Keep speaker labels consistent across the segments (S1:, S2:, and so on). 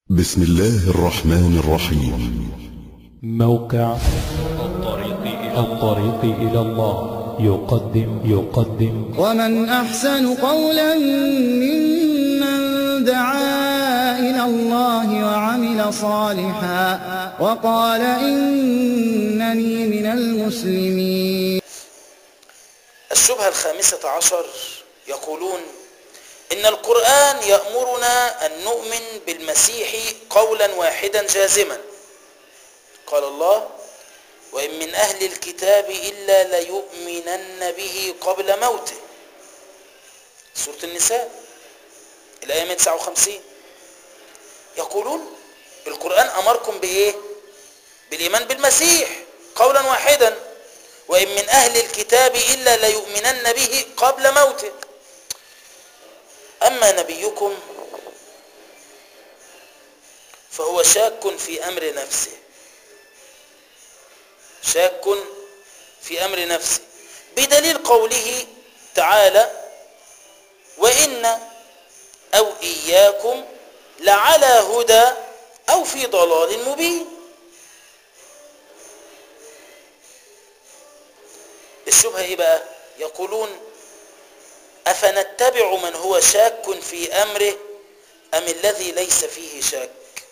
S1: بسم الله الرحمن الرحيم
S2: موقع الطريق إلى الطريق إلى الله يقدم يقدم
S3: ومن أحسن قولا ممن دعا إلى الله وعمل صالحا وقال إنني من المسلمين
S4: الشبهة الخامسة عشر يقولون إن القرآن يأمرنا أن نؤمن بالمسيح قولا واحدا جازما قال الله وإن من أهل الكتاب إلا ليؤمنن به قبل موته سورة النساء الآية 159 يقولون القرآن أمركم بإيه بالإيمان بالمسيح قولا واحدا وإن من أهل الكتاب إلا ليؤمنن به قبل موته أما نبيكم فهو شاك في أمر نفسه شاك في أمر نفسه بدليل قوله تعالى وإن أو إياكم لعلى هدى أو في ضلال مبين الشبهة إيه بقى يقولون أفنتبع من هو شاك في أمره أم الذي ليس فيه شاك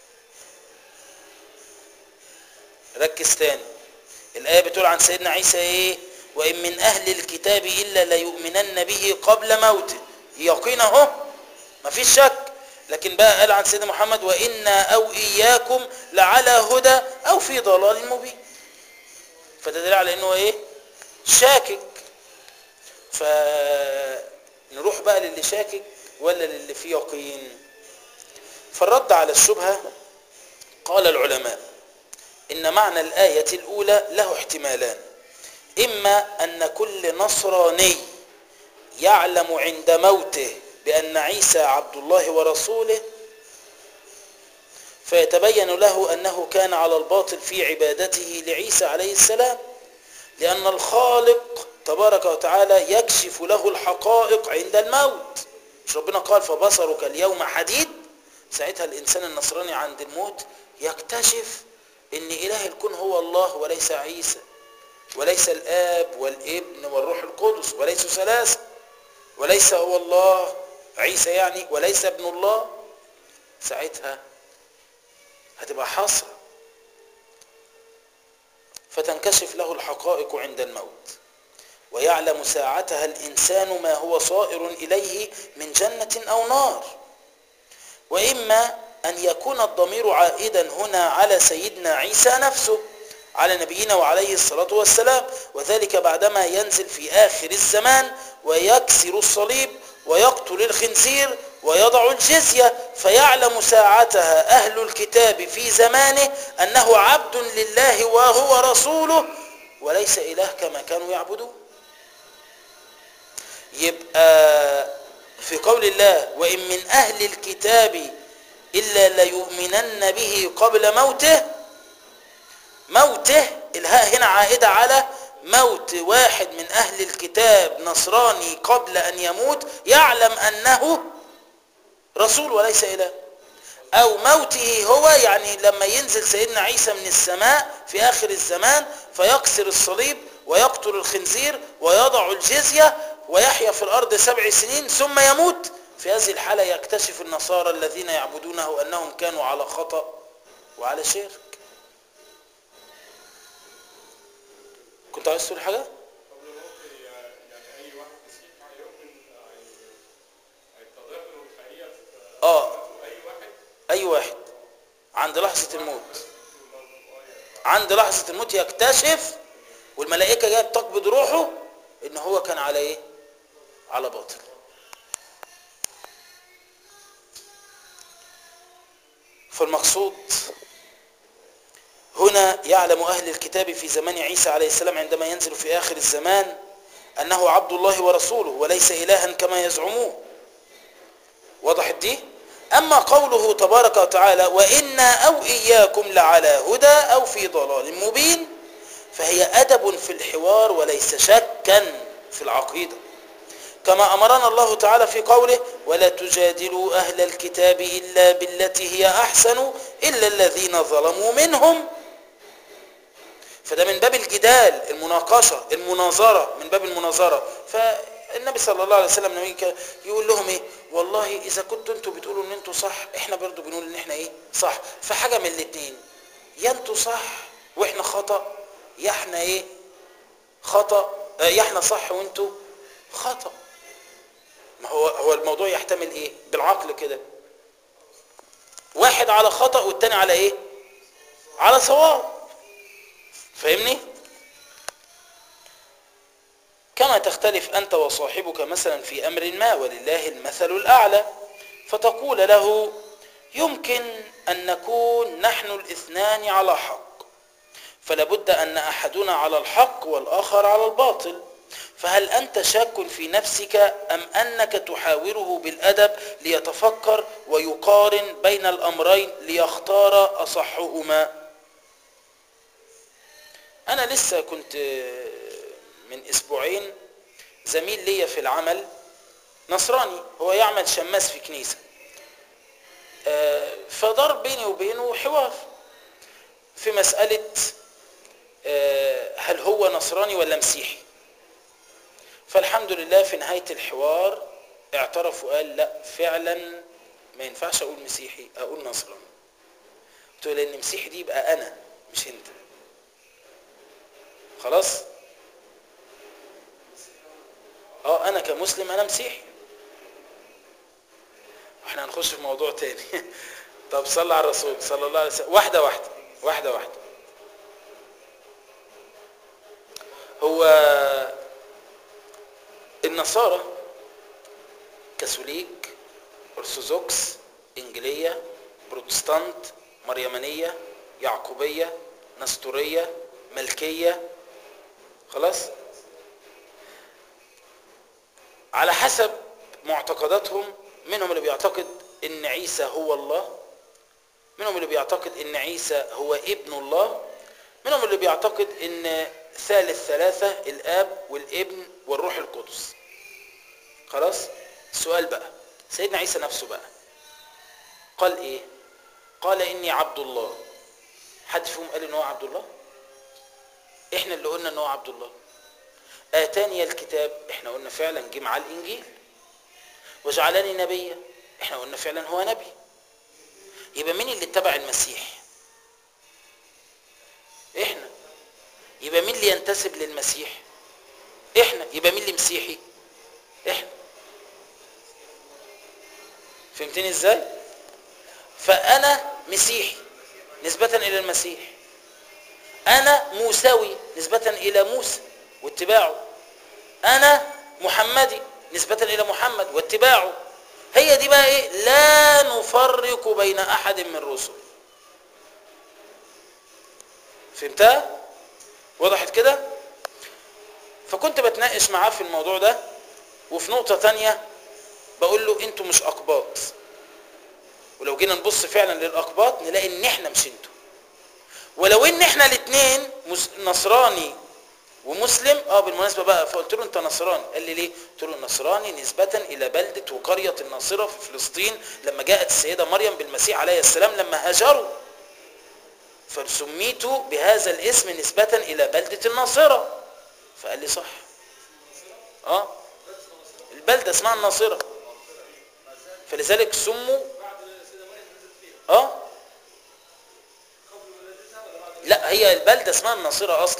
S4: ركز تاني الآية بتقول عن سيدنا عيسى إيه وإن من أهل الكتاب إلا ليؤمنن به قبل موته يقين أهو مفيش شك لكن بقى قال عن سيدنا محمد وإنا أو إياكم لعلى هدى أو في ضلال مبين فتدل على أنه إيه شاكك فنروح بقى للي شاكك ولا للي فيه يقين فالرد على الشبهة قال العلماء إن معنى الآية الأولى له احتمالان إما أن كل نصراني يعلم عند موته بأن عيسى عبد الله ورسوله فيتبين له أنه كان على الباطل في عبادته لعيسى عليه السلام لأن الخالق تبارك وتعالى يكشف له الحقائق عند الموت مش ربنا قال فبصرك اليوم حديد ساعتها الإنسان النصراني عند الموت يكتشف ان اله الكون هو الله وليس عيسى وليس الاب والابن والروح القدس وليسوا ثلاثه وليس هو الله عيسى يعني وليس ابن الله ساعتها هتبقى حسره فتنكشف له الحقائق عند الموت ويعلم ساعتها الانسان ما هو صائر اليه من جنه او نار واما أن يكون الضمير عائدا هنا على سيدنا عيسى نفسه على نبينا وعليه الصلاة والسلام وذلك بعدما ينزل في آخر الزمان ويكسر الصليب ويقتل الخنزير ويضع الجزية فيعلم ساعتها أهل الكتاب في زمانه أنه عبد لله وهو رسوله وليس إله كما كانوا يعبدون يبقى في قول الله وإن من أهل الكتاب إلا ليؤمنن به قبل موته موته الهاء هنا عائدة على موت واحد من أهل الكتاب نصراني قبل أن يموت يعلم أنه رسول وليس إله أو موته هو يعني لما ينزل سيدنا عيسى من السماء في آخر الزمان فيكسر الصليب ويقتل الخنزير ويضع الجزية ويحيا في الأرض سبع سنين ثم يموت في هذه الحالة يكتشف النصارى الذين يعبدونه أنهم كانوا على خطأ وعلى شرك كنت عايز تقول حاجة؟ اه اي واحد عند لحظة الموت عند لحظة الموت يكتشف والملائكة جاية تقبض روحه ان هو كان على ايه على باطل فالمقصود هنا يعلم أهل الكتاب في زمان عيسى عليه السلام عندما ينزل في آخر الزمان أنه عبد الله ورسوله وليس إلها كما يزعمون وضحت دي أما قوله تبارك وتعالى وإنا أو إياكم لعلى هدى أو في ضلال مبين فهي أدب في الحوار وليس شكا في العقيدة كما أمرنا الله تعالى في قوله ولا تجادلوا أهل الكتاب إلا بالتي هي أحسن إلا الذين ظلموا منهم فده من باب الجدال المناقشة المناظرة من باب المناظرة فالنبي صلى الله عليه وسلم لما يجي يقول لهم ايه والله اذا كنتوا انتوا بتقولوا ان انتوا صح احنا برضو بنقول ان احنا ايه صح فحاجة من الاتنين يا انتوا صح واحنا خطأ يا احنا ايه خطأ آه، يا احنا صح وانتوا خطأ ما هو هو الموضوع يحتمل ايه بالعقل كده واحد على خطأ والتاني على ايه على صواب فاهمني كما تختلف أنت وصاحبك مثلا في أمر ما ولله المثل الأعلى فتقول له يمكن أن نكون نحن الاثنان على حق فلابد أن أحدنا على الحق والآخر على الباطل فهل أنت شاك في نفسك أم أنك تحاوره بالأدب ليتفكر ويقارن بين الأمرين ليختار أصحهما أنا لسه كنت من أسبوعين زميل ليا في العمل نصراني هو يعمل شماس في كنيسة فدار بيني وبينه حوار في مسألة هل هو نصراني ولا مسيحي فالحمد لله في نهاية الحوار اعترف وقال لا فعلا ما ينفعش اقول مسيحي اقول نصراني قلت له لان مسيحي دي يبقى انا مش انت خلاص اه انا كمسلم انا مسيحي احنا هنخش في موضوع تاني طب صلى على الرسول صلى الله عليه وسلم واحده واحده واحده واحده هو النصارى كاثوليك ارثوذكس انجيليه بروتستانت مريمانيه يعقوبيه نستوريه ملكيه خلاص على حسب معتقداتهم منهم اللي بيعتقد ان عيسى هو الله منهم اللي بيعتقد ان عيسى هو ابن الله منهم اللي بيعتقد ان ثالث ثلاثة الاب والابن والروح القدس خلاص السؤال بقى سيدنا عيسى نفسه بقى قال ايه قال اني عبد الله حد فيهم قال ان هو عبد الله احنا اللي قلنا ان هو عبد الله اتاني الكتاب احنا قلنا فعلا جه معاه الانجيل وجعلني نبيا احنا قلنا فعلا هو نبي يبقى مين اللي اتبع المسيح احنا يبقى مين اللي ينتسب للمسيح احنا يبقى مين اللي مسيحي احنا فهمتني ازاي فانا مسيحي نسبة الى المسيح انا موسوي نسبة الى موسى واتباعه انا محمدي نسبة الى محمد واتباعه هي دي بقى ايه لا نفرق بين احد من الرسل فهمتها وضحت كده فكنت بتناقش معاه في الموضوع ده وفي نقطة تانية بقول له انتوا مش اقباط ولو جينا نبص فعلا للاقباط نلاقي ان احنا مش انتوا ولو ان احنا الاثنين نصراني ومسلم اه بالمناسبه بقى فقلت له انت نصراني قال لي ليه قلت له نصراني نسبه الى بلده وقريه الناصره في فلسطين لما جاءت السيده مريم بالمسيح عليه السلام لما هاجروا فسميت بهذا الاسم نسبه الى بلده الناصره فقال لي صح اه البلده اسمها الناصره فلذلك سموا اه لا هي البلده اسمها الناصره اصلا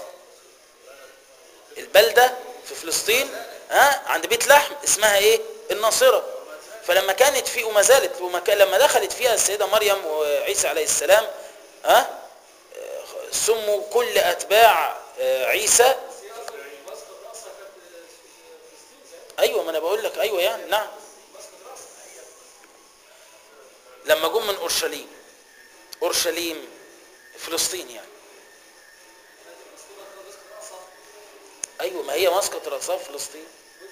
S4: البلدة في فلسطين ها عند بيت لحم اسمها ايه الناصرة فلما كانت في وما زالت لما دخلت فيها السيدة مريم وعيسى عليه السلام ها سموا كل اتباع عيسى ايوه ما انا بقول لك ايوه يعني نعم لما جم من اورشليم اورشليم فلسطين يعني ايوه ما هي مسقط راسها في فلسطين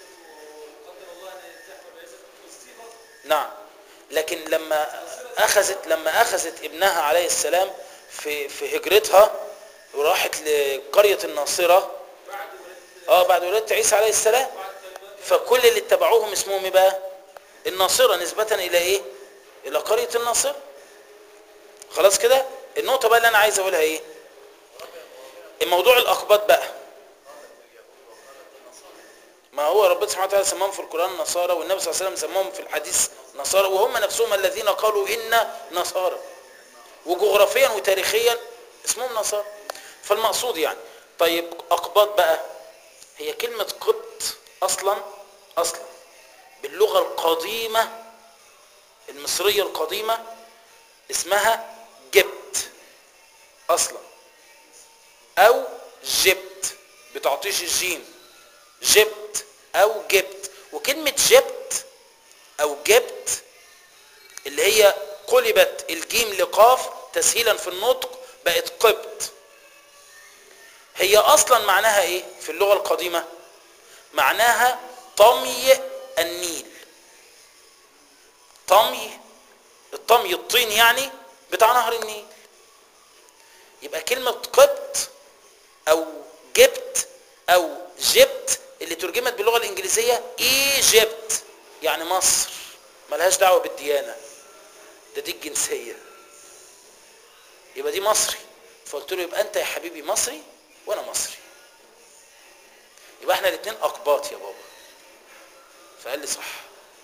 S4: نعم لكن لما اخذت لما اخذت ابنها عليه السلام في في هجرتها وراحت لقريه الناصره اه بعد ولاده عيسى عليه السلام فكل اللي اتبعوهم اسمهم ايه بقى الناصرة نسبة الى ايه الى قرية الناصرة خلاص كده النقطة بقى اللي انا عايز اقولها ايه الموضوع الاقباط بقى ما هو ربنا سبحانه وتعالى سماهم في القرآن نصارى والنبي صلى الله عليه وسلم سماهم في الحديث نصارى وهم نفسهم الذين قالوا إن نصارى وجغرافيا وتاريخيا اسمهم نصارى فالمقصود يعني طيب أقباط بقى هي كلمة قبط أصلا أصلا باللغة القديمة المصرية القديمة اسمها جبت أصلا أو جبت بتعطيش الجيم جبت او جبت وكلمة جبت او جبت اللي هي قلبت الجيم لقاف تسهيلا في النطق بقت قبط هي اصلا معناها ايه في اللغة القديمة معناها طمي النيل طمي الطمي الطين يعني بتاع نهر النيل يبقى كلمة قبط او جبت او جبت اللي ترجمت باللغه الانجليزيه ايجيبت يعني مصر ملهاش دعوه بالديانه ده دي الجنسيه يبقى دي مصري فقلت له يبقى انت يا حبيبي مصري وانا مصري يبقى احنا الاثنين اقباط يا بابا فقال لي صح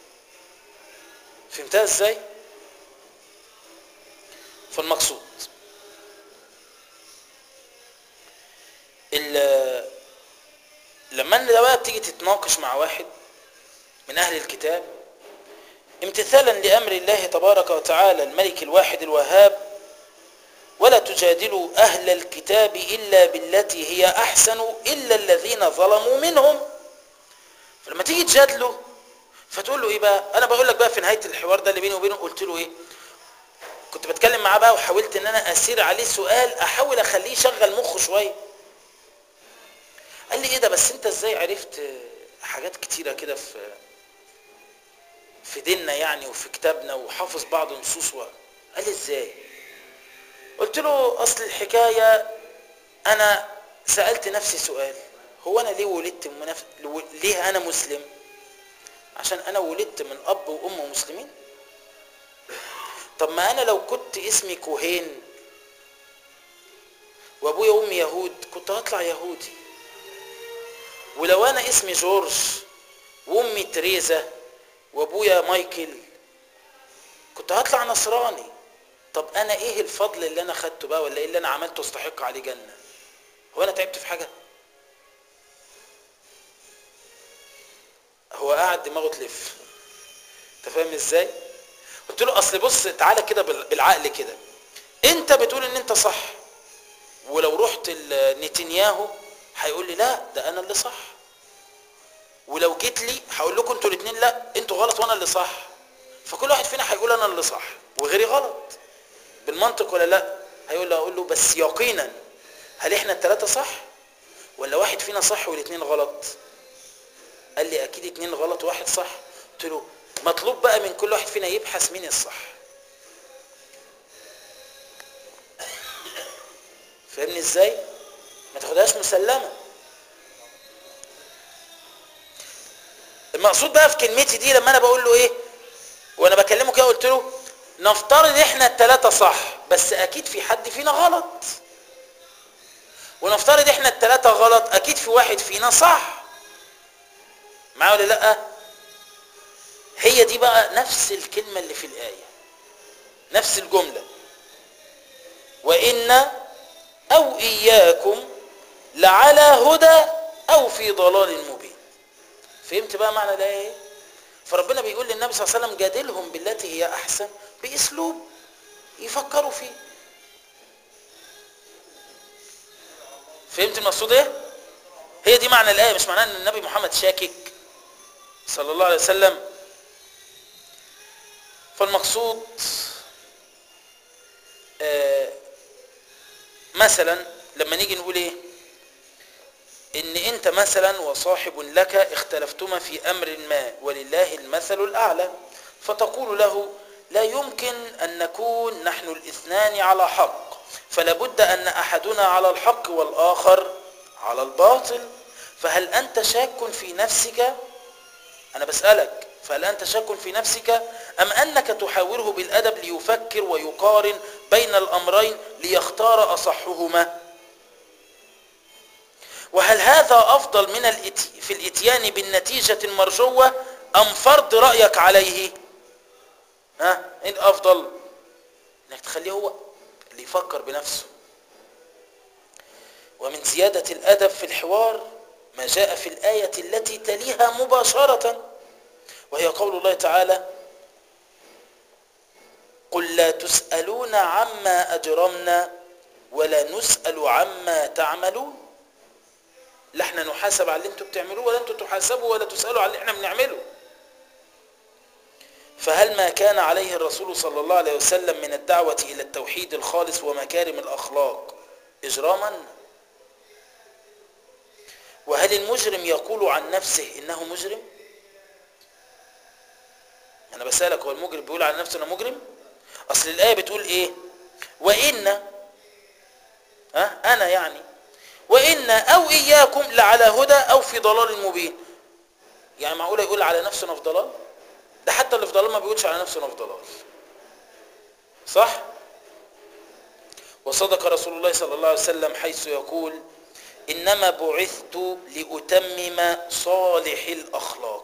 S4: فهمتها ازاي فالمقصود لما انت بقى بتيجي تتناقش مع واحد من اهل الكتاب امتثالا لامر الله تبارك وتعالى الملك الواحد الوهاب ولا تجادلوا اهل الكتاب الا بالتي هي احسن الا الذين ظلموا منهم فلما تيجي تجادله فتقول له ايه بقى انا بقول لك بقى في نهايه الحوار ده اللي بيني وبينه قلت له ايه كنت بتكلم معاه بقى وحاولت ان انا اسير عليه سؤال احاول اخليه يشغل مخه شويه قال لي ايه ده بس انت ازاي عرفت حاجات كتيرة كده في في ديننا يعني وفي كتابنا وحافظ بعض النصوص و... قال لي ازاي قلت له اصل الحكاية انا سألت نفسي سؤال هو انا ليه ولدت منف... ليه انا مسلم عشان انا ولدت من اب وام مسلمين طب ما انا لو كنت اسمي كوهين وابويا وامي يهود كنت هطلع يهودي ولو انا اسمي جورج وامي تريزا وابويا مايكل كنت هطلع نصراني طب انا ايه الفضل اللي انا خدته بقى ولا ايه اللي انا عملته استحق عليه جنه هو انا تعبت في حاجه هو قاعد دماغه تلف انت فاهم ازاي قلت له اصل بص تعالى كده بالعقل كده انت بتقول ان انت صح ولو رحت نتنياهو هيقول لي لا ده انا اللي صح ولو جيت لي هقول لكم انتوا الاثنين لا انتوا غلط وانا اللي صح فكل واحد فينا هيقول انا اللي صح وغيري غلط بالمنطق ولا لا هيقول له اقول له بس يقينا هل احنا الثلاثه صح ولا واحد فينا صح والاثنين غلط قال لي اكيد اثنين غلط وواحد صح قلت له مطلوب بقى من كل واحد فينا يبحث مين الصح فاهمني ازاي ما تاخدهاش مسلمه المقصود بقى في كلمتي دي لما انا بقول له ايه وانا بكلمه كده قلت له نفترض احنا الثلاثه صح بس اكيد في حد فينا غلط ونفترض احنا الثلاثه غلط اكيد في واحد فينا صح معايا ولا لا هي دي بقى نفس الكلمه اللي في الايه نفس الجمله وان او اياكم لعلى هدى او في ضلال مبين فهمت بقى معنى الايه ايه فربنا بيقول للنبي صلى الله عليه وسلم جادلهم بالتي هي احسن باسلوب يفكروا فيه فهمت المقصود ايه هي دي معنى الايه مش معناها ان النبي محمد شاكك صلى الله عليه وسلم فالمقصود آه مثلا لما نيجي نقول ايه ان انت مثلا وصاحب لك اختلفتما في امر ما ولله المثل الاعلى فتقول له لا يمكن ان نكون نحن الاثنان على حق فلابد ان احدنا على الحق والاخر على الباطل فهل انت شاك في نفسك أنا بسألك فهل أنت شك في نفسك أم أنك تحاوره بالأدب ليفكر ويقارن بين الأمرين ليختار أصحهما وهل هذا أفضل من الإت... في الإتيان بالنتيجة المرجوة أم فرض رأيك عليه ها إيه الأفضل إنك تخليه هو اللي يفكر بنفسه ومن زيادة الأدب في الحوار ما جاء في الآية التي تليها مباشرة وهي قول الله تعالى قل لا تسألون عما أجرمنا ولا نسأل عما تعملون لا احنا نحاسب على اللي انتوا بتعملوه ولا انتوا تحاسبوا ولا تسألوا على اللي احنا بنعمله فهل ما كان عليه الرسول صلى الله عليه وسلم من الدعوة إلى التوحيد الخالص ومكارم الأخلاق إجراما وهل المجرم يقول عن نفسه إنه مجرم أنا بسألك هو المجرم بيقول عن نفسه أنه مجرم أصل الآية بتقول إيه وإن ها أنا يعني وإن أو إياكم لعلى هدى أو في ضلال مبين يعني معقولة يقول على نفسه أنا في ضلال ده حتى اللي في ضلال ما بيقولش على نفسه أنا في ضلال صح وصدق رسول الله صلى الله عليه وسلم حيث يقول إنما بعثت لأتمم صالح الأخلاق